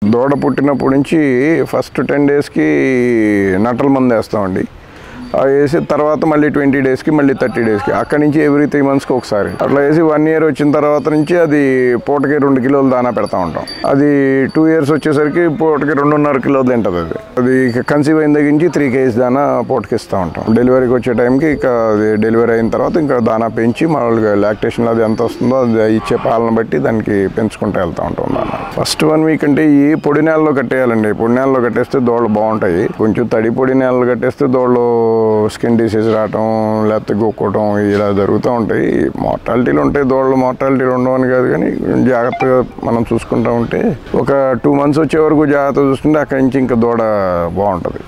దూడ పుట్టినప్పటి నుంచి ఫస్ట్ టెన్ డేస్కి నట్టల మందు వేస్తామండి అవి వేసి తర్వాత మళ్ళీ ట్వంటీ డేస్కి మళ్ళీ థర్టీ డేస్కి అక్కడి నుంచి ఎవ్రీ త్రీ మంత్స్కి ఒకసారి అట్లా వేసి వన్ ఇయర్ వచ్చిన తర్వాత నుంచి అది పూటకి రెండు కిలోలు దానా పెడతా ఉంటాం అది టూ ఇయర్స్ వచ్చేసరికి పూటకి రెండున్నర కిలో తింటుంది అది అది కన్సీవ్ అయిన దగ్గర నుంచి త్రీ కేజీస్ దానా పూటకి ఇస్తూ ఉంటాం డెలివరీకి వచ్చే టైంకి ఇక అది డెలివరీ అయిన తర్వాత ఇంకా దానా పెంచి మామూలుగా లాక్టేషన్లో అది ఎంత వస్తుందో అది ఇచ్చే పాలన బట్టి దానికి పెంచుకుంటూ వెళ్తూ ఉంటాం దానా ఫస్ట్ వన్ వీక్ అంటే ఈ పొడి నేలలో కట్టేయాలండి పొడి నేలలో కట్టేస్తే దోళ్ళు బాగుంటాయి కొంచెం తడి పొడి నేలలో కట్టేస్తే దోళ్ళు స్కిన్ డిసీజ్ రావటం లేకపోతే గొక్కోవటం ఇలా జరుగుతూ ఉంటాయి మార్టాలిటీలు ఉంటాయి దోళ్ళు మార్టాలిటీలు ఉండవని కాదు కానీ జాగ్రత్తగా మనం చూసుకుంటూ ఉంటే ఒక టూ మంత్స్ వచ్చే వరకు జాగ్రత్త చూసుకుంటే అక్కడి నుంచి ఇంకా దూడ బాగుంటుంది